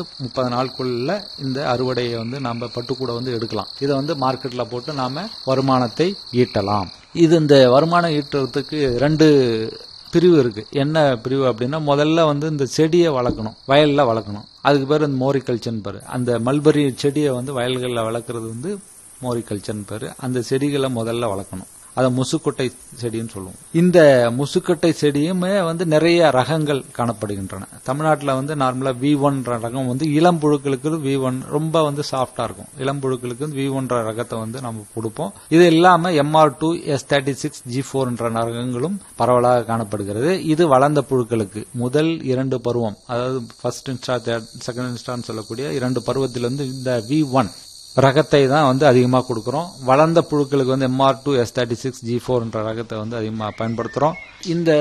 முப்பது நாளுக்குள்ள இந்த அறுவடையை வந்து நம்ம பட்டுக்கூட வந்து எடுக்கலாம் இதை வந்து மார்க்கெட்டில் போட்டு நாம வருமானத்தை ஈட்டலாம் இது இந்த வருமானம் ஈட்டுறதுக்கு ரெண்டு பிரிவு இருக்கு என்ன பிரிவு அப்படின்னா முதல்ல வந்து இந்த செடியை வளர்க்கணும் வயல்ல வளர்க்கணும் அதுக்கு பேர் இந்த மோரிகல்ச்சர்னு பேர் அந்த மல்பரி செடியை வந்து வயல்களில் வளர்க்குறது வந்து மோரிகல்ச்சர்னு பேர் அந்த செடிகளை முதல்ல வளர்க்கணும் அதை முசுக்கொட்டை செடின்னு சொல்லுவோம் இந்த முசுக்கொட்டை செடியுமே வந்து நிறைய ரகங்கள் காணப்படுகின்றன தமிழ்நாட்டில் வந்து நார்மலாக வி ஒன்ற ரகம் வந்து இளம் புழுக்களுக்கு வி ஒன் ரொம்ப வந்து சாஃப்டா இருக்கும் இளம் புழுக்களுக்கு வி ஒன்ற ரகத்தை வந்து நம்ம கொடுப்போம் இது இல்லாம M R two S thirty six G என்ற ரகங்களும் பரவலாக காணப்படுகிறது இது வளர்ந்த புழுக்களுக்கு முதல் இரண்டு பருவம் அதாவது ஃபர்ஸ்ட் இன்ஸ்டா செகண்ட் இன்ஸ்டான்னு சொல்லக்கூடிய இரண்டு பருவத்தில் வந்து இந்த வி ஒன் ரகத்தை தான் வந்து அதிகமாக கொடுக்குறோம் வளர்ந்த புழுக்களுக்கு வந்து M R two S thirty six G ஃபோர்ன்ற ரகத்தை வந்து அதிகமாக பயன்படுத்துகிறோம் இந்த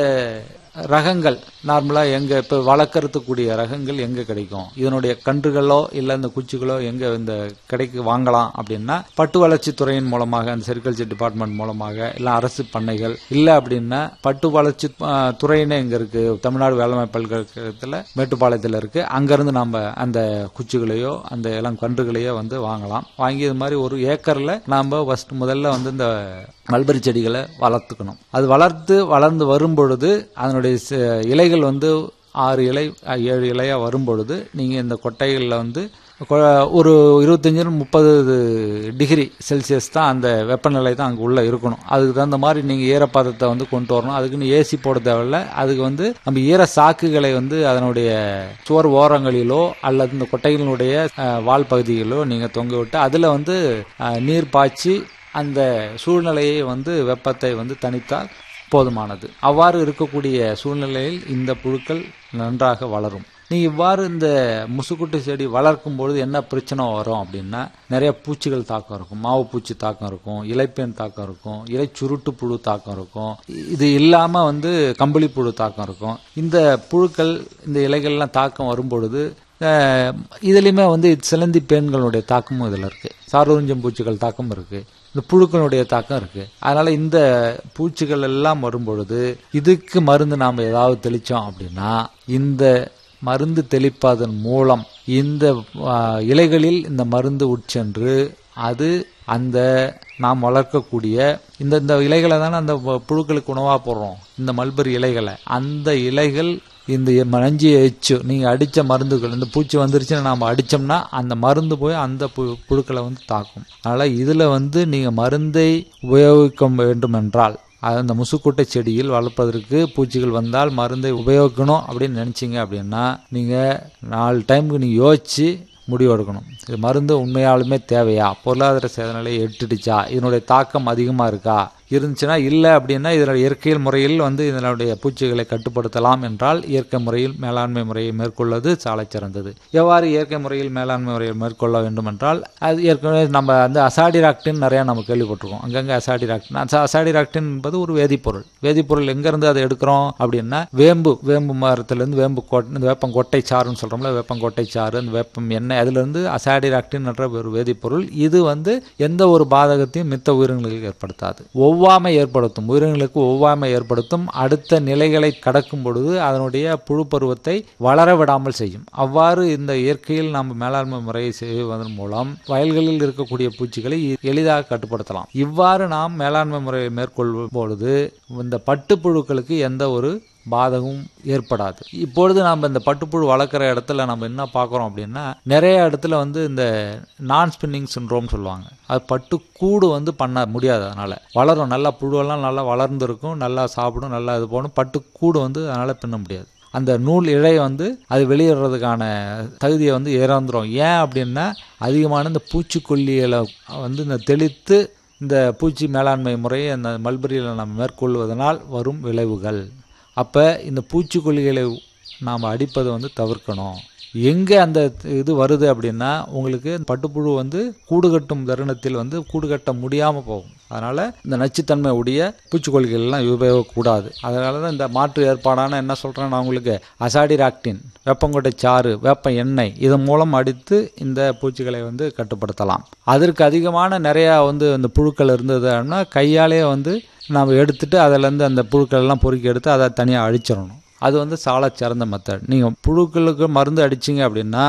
ரகங்கள் நார்மலாக எங்கே இப்போ வளர்க்கறதுக்கூடிய ரகங்கள் எங்கே கிடைக்கும் இதனுடைய கன்றுகளோ இல்லை இந்த குச்சிகளோ எங்கே இந்த கடைக்கு வாங்கலாம் அப்படின்னா பட்டு வளர்ச்சி துறையின் மூலமாக அந்த செரிகல்ச்சர் டிபார்ட்மெண்ட் மூலமாக இல்லை அரசு பண்ணைகள் இல்லை அப்படின்னா பட்டு வளர்ச்சி ஆஹ், துறையினே எங்கே இருக்கு தமிழ்நாடு வேளாண்மை பல்கலைக்கழகத்தில் மேட்டுப்பாளையத்தில் இருக்கு அங்கேருந்து நம்ம அந்த குச்சிகளையோ அந்த இளம் கன்றுகளையோ வந்து வாங்கலாம் வாங்கி இது மாதிரி ஒரு ஏக்கரில் நாம் ஃபர்ஸ்ட் முதல்ல வந்து இந்த மல்பரி செடிகளை வளர்த்துக்கணும் அது வளர்த்து வளர்ந்து வரும் பொழுது அதனுடைய ச- இலைகள் வந்து ஆறு இலை அஹ், ஏழு இலையா வரும் பொழுது நீங்க இந்த கொட்டைகளில் வந்து கொ- ஒரு இருபத்தஞ்சு முப்பது டிகிரி செல்சியஸ் தான் அந்த வெப்பநிலை தான் அங்கே உள்ள இருக்கணும் அதுக்கு தகுந்த மாதிரி நீங்க ஈரப்பதத்தை வந்து கொண்டு வரணும் அதுக்குன்னு ஏசி போட தேவையில்ல அதுக்கு வந்து நம்ம ஈர சாக்குகளை வந்து அதனுடைய சுவர் ஓரங்களிலோ அல்லது இந்த கொட்டைகளினுடைய அஹ், வால் பகுதிகளிலோ நீங்க தொங்க விட்டு அதுல வந்து அஹ், நீர் பாய்ச்சி அந்த சூழ்நிலையை வந்து வெப்பத்தை வந்து தணித்தால் போதுமானது அவ்வாறு இருக்கக்கூடிய சூழ்நிலையில் இந்த புழுக்கள் நன்றாக வளரும் நீ இவ்வாறு இந்த முசுக்குட்டு செடி வளர்க்கும் பொழுது என்ன பிரச்சனை வரும் அப்படின்னா நிறைய பூச்சிகள் தாக்கம் இருக்கும் மாவு பூச்சி தாக்கம் இருக்கும் இலைப்பேன் தாக்கம் இருக்கும் இலை சுருட்டு புழு தாக்கம் இருக்கும் இது இல்லாம வந்து கம்பளி புழு தாக்கம் இருக்கும் இந்த புழுக்கள் இந்த இலைகள்லாம் தாக்கம் வரும் பொழுது அஹ், இதுலயுமே வந்து சிலந்தி பேன்களுடைய தாக்கமும் இதுல இருக்கு சாரோஞ்சம் பூச்சிகள் தாக்கம் இருக்கு இந்த புழுக்களுடைய தாக்கம் இருக்கு அதனால இந்த பூச்சிகள் எல்லாம் வரும்பொழுது இதுக்கு மருந்து நாம ஏதாவது தெளிச்சோம் அப்படின்னா இந்த மருந்து தெளிப்பதன் மூலம் இந்த ஆ, இலைகளில் இந்த மருந்து உட்சென்று அது அந்த நாம் வளர்க்கக்கூடிய இந்த இந்த இலைகளை தானே அந்த பு- புழுக்களுக்கு உணவா போடுறோம் இந்த மல்பரி இலைகளை அந்த இலைகள் இந்த மஞ்சி எச்சு நீங்க அடிச்ச மருந்துகள் இந்த பூச்சி வந்துருச்சுன்னு நாம அடிச்சோம்னா அந்த மருந்து போய் அந்த பு- புழுக்களை வந்து தாக்கும் அதனால இதுல வந்து நீங்க மருந்தை உபயோகிக்க வேண்டும் என்றால் அது அந்த முசுக்குட்டை செடியில் வளர்ப்பதற்கு பூச்சிகள் வந்தால் மருந்தை உபயோகிக்கணும் அப்படின்னு நினைச்சீங்க அப்படின்னா நீங்க நாலு டைமுக்கு நீங்க யோசிச்சு முடிவு எடுக்கணும் இது மருந்து உண்மையாலுமே தேவையா பொருளாதார சேதநிலை எட்டுடுச்சா இதனுடைய தாக்கம் அதிகமா இருக்கா இருந்துச்சுன்னா இல்லை அப்படின்னா இதனுடைய இயற்கையில் முறையில் வந்து இதனுடைய பூச்சிகளை கட்டுப்படுத்தலாம் என்றால் இயற்கை முறையில் மேலாண்மை முறையை மேற்கொள்வது சாலை சிறந்தது எவ்வாறு இயற்கை முறையில் மேலாண்மை முறையை மேற்கொள்ள வேண்டும் என்றால் அது ஏற்கனவே நம்ம வந்து அசாடிராக்டின் நிறைய நம்ம கேள்விப்பட்டிருக்கோம் அங்கங்கே அசாடிராக்டின் அசா அசாடிராக்டின் என்பது ஒரு வேதிப்பொருள் வேதிப்பொருள் எங்கேருந்து அதை எடுக்கிறோம் அப்படின்னா வேம்பு வேம்பு மரத்துலேருந்து வேம்பு கொட் இந்த வேப்பங்கொட்டை சாறுன்னு சொல்கிறோம்ல வேப்பங்கொட்டை சாறு இந்த வேப்பம் எண்ணெய் அதுலேருந்து அசாடிராக்டின் என்ற ஒரு வேதிப்பொருள் இது வந்து எந்த ஒரு பாதகத்தையும் மித்த உயிரினங்களுக்கு ஏற்படுத்தாது ஒவ்வாமை ஏற்படுத்தும் உயிரினங்களுக்கு ஒவ்வாமை ஏற்படுத்தும் அடுத்த நிலைகளை கடக்கும் பொழுது அதனுடைய புழு பருவத்தை வளர விடாமல் செய்யும் அவ்வாறு இந்த இயற்கையில் நாம் மேலாண்மை முறையை செய்வதன் மூலம் வயல்களில் இருக்கக்கூடிய பூச்சிகளை எ- எளிதாக கட்டுப்படுத்தலாம் இவ்வாறு நாம் மேலாண்மை முறையை மேற்கொள்ளும் பொழுது இந்த பட்டுப்புழுக்களுக்கு எந்த ஒரு பாதகமும் ஏற்படாது இப்பொழுது நம்ம இந்த பட்டுப்புழு வளர்க்குற இடத்துல நம்ம என்ன பார்க்குறோம் அப்படின்னா நிறைய இடத்துல வந்து இந்த நான் ஸ்பின்னிங் சின்ரோம் சொல்லுவாங்க அது பட்டு கூடு வந்து பண்ண முடியாது அதனால வளரும் நல்லா புழுவெல்லாம் நல்லா வளர்ந்துருக்கும் நல்லா சாப்பிடும் நல்லா இது போகணும் பட்டு கூடு வந்து அதனால பின்ன முடியாது அந்த நூல் இழை வந்து அது வெளியிடுறதுக்கான தகுதியை வந்து இறந்துரும் ஏன் அப்படின்னா அதிகமான இந்த பூச்சிக்கொல்லிகளை வந்து இந்த தெளித்து இந்த பூச்சி மேலாண்மை முறையை அந்த மல்பரியில் நம்ம மேற்கொள்வதனால் வரும் விளைவுகள் அப்போ இந்த பூச்சிக்கொல்லிகளை நாம் அடிப்பதை வந்து தவிர்க்கணும் எங்கே அந்த இது வருது அப்படின்னா உங்களுக்கு பட்டுப்புழு வந்து கூடு கட்டும் தருணத்தில் வந்து கூடு கட்ட முடியாமல் போகும் அதனால் இந்த நச்சுத்தன்மை உடைய பூச்சிக்கொல்லிகள் எல்லாம் உபயோகக்கூடாது அதனால தான் இந்த மாற்று ஏற்பாடான என்ன சொல்கிறேன் நான் உங்களுக்கு அசாடிராக்டின் வேப்பங்கொட்டை சாறு வேப்ப எண்ணெய் இதன் மூலம் அடித்து இந்த பூச்சிகளை வந்து கட்டுப்படுத்தலாம் அதற்கு அதிகமான நிறையா வந்து இந்த புழுக்கள் இருந்ததுன்னா கையாலே வந்து நாம் எடுத்துட்டு அதிலேருந்து அந்த புழுக்கள் எல்லாம் பொறுக்கி எடுத்து அதை தனியாக அழிச்சிடணும் அது வந்து சால சிறந்த மெத்தட் நீங்கள் புழுக்களுக்கு மருந்து அடிச்சீங்க அப்படின்னா